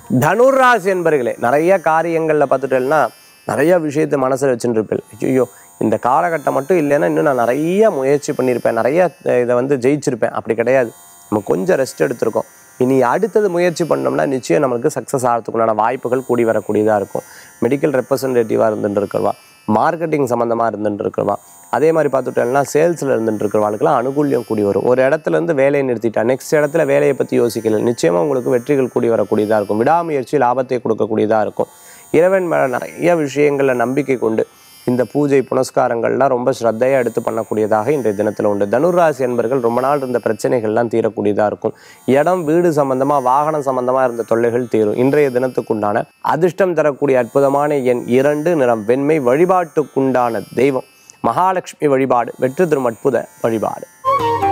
தனுராசி என்பர்களே நிறைய காரியங்களில் பார்த்துட்டேன்னா நிறைய விஷயத்தை மனசில் வச்சுட்டு இருப்பேன் ஐயோ இந்த காலகட்டம் மட்டும் இல்லைன்னா இன்னும் நான் நிறைய முயற்சி பண்ணியிருப்பேன் நிறைய அஹ், இதை வந்து ஜெயிச்சிருப்பேன் அப்படி கிடையாது நம்ம கொஞ்சம் ரெஸ்ட் எடுத்திருக்கோம் இனி அடுத்தது முயற்சி பண்ணோம்னா நிச்சயம் நம்மளுக்கு சக்ஸஸ் ஆகிறதுக்குண்டான வாய்ப்புகள் கூடி வரக்கூடியதாக இருக்கும் மெடிக்கல் ரெப்ரசன்டேட்டிவாக இருந்துட்டு இருக்கிறவா மார்க்கெட்டிங் சம்மந்தமாக இருந்துட்டு இருக்கிறவா அதே மாதிரி பார்த்துட்டோம்னா சேல்ஸில் இருந்துட்டு இருக்கிறவாளுக்கெல்லாம் அனுகூல்யம் கூடி வரும் ஒரு இடத்துல இருந்து வேலையை நிறுத்திட்டா நெக்ஸ்ட் இடத்துல வேலையை பற்றி யோசிக்கல நிச்சயமாக உங்களுக்கு வெற்றிகள் கூடி வரக்கூடியதாக இருக்கும் விடாமுயற்சி லாபத்தை கொடுக்கக்கூடியதாக இருக்கும் இறைவன் மேலே நிறைய விஷயங்களில் நம்பிக்கை கொண்டு இந்த பூஜை புனஸ்காரங்கள்லாம் ரொம்ப ஸ்ரத்தையாக எடுத்து பண்ணக்கூடியதாக இன்றைய தினத்தில் உண்டு தனுராசி என்பர்கள் ரொம்ப நாள் இருந்த பிரச்சனைகள்லாம் தீரக்கூடியதாக இருக்கும் இடம் வீடு சம்பந்தமாக வாகனம் சம்பந்தமாக இருந்த தொல்லைகள் தீரும் இன்றைய தினத்துக்குண்டான அதிர்ஷ்டம் தரக்கூடிய அற்புதமான எண் இரண்டு நிறம் வெண்மை வழிபாட்டுக்குண்டான தெய்வம் மகாலட்சுமி வழிபாடு வெற்றி தரும் அற்புத வழிபாடு